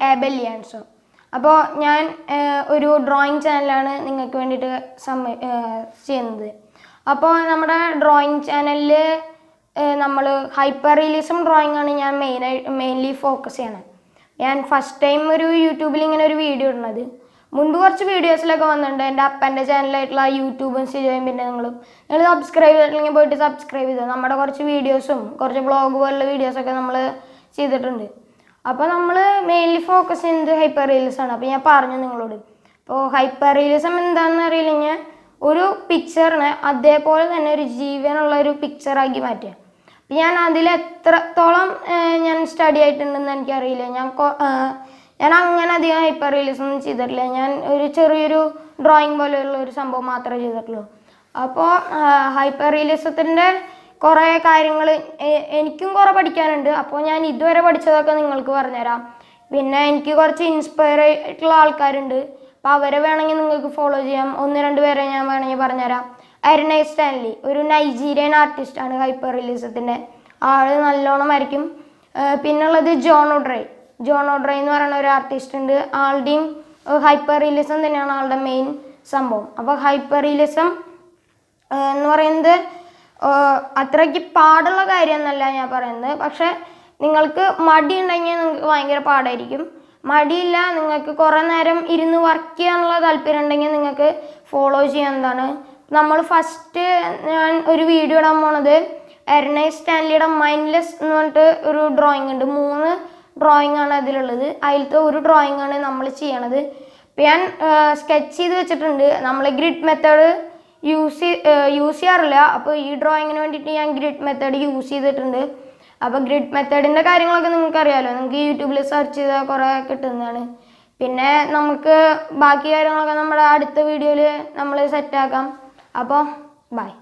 ലാബല്യാൻസോ അപ്പോൾ ഞാൻ ഏഹ്, ഒരു ഡ്രോയിങ് ചാനലാണ് നിങ്ങൾക്ക് വേണ്ടിയിട്ട് സമ്മ ഏഹ്, ചെയ്യുന്നത് അപ്പോൾ നമ്മുടെ ഡ്രോയിങ് ചാനലിൽ നമ്മൾ ഹൈപ്പർ റിയലിസം ഡ്രോയിങ് ആണ് ഞാൻ മെയിനായി മെയിൻലി ഫോക്കസ് ചെയ്യണത് ഞാൻ ഫസ്റ്റ് ടൈം ഒരു യൂട്യൂബിൽ ഇങ്ങനെ ഒരു വീഡിയോ ഇടുന്നത് മുൻപ് കുറച്ച് വീഡിയോസിലൊക്കെ വന്നിട്ടുണ്ട് എൻ്റെ അപ്പൻ്റെ ചാനലായിട്ടുള്ള യൂട്യൂബും സ്ഥിരം പിന്നെ നിങ്ങളും നിങ്ങൾ സബ്സ്ക്രൈബ് ചെയ്തിട്ടില്ലെങ്കിൽ പോയിട്ട് സബ്സ്ക്രൈബ് ചെയ്തു നമ്മുടെ കുറച്ച് വീഡിയോസും കുറച്ച് ബ്ലോഗ് പോലുള്ള വീഡിയോസൊക്കെ നമ്മൾ ചെയ്തിട്ടുണ്ട് അപ്പോൾ നമ്മൾ മെയിൻലി ഫോക്കസ് ചെയ്യുന്നത് ഹൈപ്പർ റിയലിസം ആണ് അപ്പോൾ ഞാൻ പറഞ്ഞു നിങ്ങളോട് അപ്പോൾ ഹൈപ്പർ റിയലിസം എന്താണെന്ന് അറിയില്ലെങ്കിൽ ഒരു പിക്ചറിനെ അതേപോലെ തന്നെ ഒരു ജീവനുള്ള ഒരു പിക്ചറാക്കി മാറ്റുക അപ്പം ഞാൻ അതിൽ എത്രത്തോളം ഏഹ്, ഞാൻ സ്റ്റഡി ആയിട്ടുണ്ടെന്ന് എനിക്കറിയില്ല ഞാൻ കൊ- ഏഹ്, ഞാൻ അങ്ങനെ അധികം ഹൈപ്പർ റിയലിസം ഒന്നും ചെയ്തിട്ടില്ല ഞാൻ ഒരു ചെറിയൊരു ഡ്രോയിങ് പോലെയുള്ള ഒരു സംഭവം മാത്രമേ ചെയ്തിട്ടുള്ളൂ അപ്പോൾ ഹൈപ്പർ റിയലിസത്തിൻ്റെ കുറേ കാര്യങ്ങൾ എനിക്കും കുറേ പഠിക്കാനുണ്ട് അപ്പോൾ ഞാൻ ഇതുവരെ പഠിച്ചതൊക്കെ നിങ്ങൾക്ക് പറഞ്ഞുതരാം പിന്നെ എനിക്ക് കുറച്ച് ഇൻസ്പയർ ആയിട്ടുള്ള ആൾക്കാരുണ്ട് അപ്പോൾ അവരെ വേണമെങ്കിൽ നിങ്ങൾക്ക് ഫോളോ ചെയ്യാം ഒന്ന് രണ്ട് പേരെ ഞാൻ വേണമെങ്കിൽ പറഞ്ഞുതരാം അരുണൈ സ്റ്റാൻലി ഒരു നൈജീരിയൻ ആർട്ടിസ്റ്റാണ് ഹൈപ്പർ റിയലിസത്തിൻ്റെ ആള് നല്ലോണം വരയ്ക്കും ഏർ പിന്നുള്ളത് ജോൺ ഒഡ്രൈ ജോൺ ഒഡ്രൈ എന്ന് പറയുന്ന ഒരു ആർട്ടിസ്റ്റ് ഉണ്ട് ആളുടെയും ഹൈപ്പർ റിയലിസം തന്നെയാണ് ആളുടെ മെയിൻ സംഭവം അപ്പോൾ ഹൈപ്പർ റിയലിസം എന്ന് പറയുന്നത് ഏർ അത്രയ്ക്ക് പാടുള്ള കാര്യമൊന്നല്ല ഞാൻ പറയുന്നത് പക്ഷെ നിങ്ങൾക്ക് മടി ഉണ്ടെങ്കിൽ നിങ്ങൾക്ക് ഭയങ്കര പാടായിരിക്കും മടിയില്ല നിങ്ങൾക്ക് കുറേ നേരം ഇരുന്ന് വർക്ക് ചെയ്യാനുള്ള താല്പര്യം ഉണ്ടെങ്കിൽ നിങ്ങൾക്ക് ഫോളോ ചെയ്യാവുന്നതാണ് നമ്മൾ ഫസ്റ്റ് ഞാൻ ഒരു വീഡിയോ ഇടാൻ പോണത് എർണൈ സ്റ്റാൻലിയുടെ മൈൻഡ്ലെസ് എന്ന് പറഞ്ഞിട്ട് ഒരു ഡ്രോയിങ് ഉണ്ട് മൂന്ന് ഡ്രോയിങ് ആണ് അതിലുള്ളത് അതിലത്തെ ഒരു ഡ്രോയിങ് ആണ് നമ്മൾ ചെയ്യണത് ഇപ്പം ഞാൻ സ്കെച്ച് ചെയ്ത് വെച്ചിട്ടുണ്ട് നമ്മൾ ഗ്രിഡ് മെത്തേഡ് യൂസ് യൂസ് ചെയ്യാറില്ല അപ്പോൾ ഈ ഡ്രോയിങ്ങിന് വേണ്ടിയിട്ട് ഞാൻ ഗ്രിഡ് മെത്തേഡ് യൂസ് ചെയ്തിട്ടുണ്ട് അപ്പോൾ ഗ്രിഡ് മെത്തേഡിൻ്റെ കാര്യങ്ങളൊക്കെ നിങ്ങൾക്ക് അറിയാമല്ലോ നിങ്ങൾക്ക് യൂട്യൂബിൽ സെർച്ച് ചെയ്താൽ കുറേ കിട്ടുന്നതാണ് പിന്നെ നമുക്ക് ബാക്കി കാര്യങ്ങളൊക്കെ നമ്മുടെ അടുത്ത വീഡിയോയിൽ നമ്മൾ സെറ്റാക്കാം അപ്പോൾ ബൈ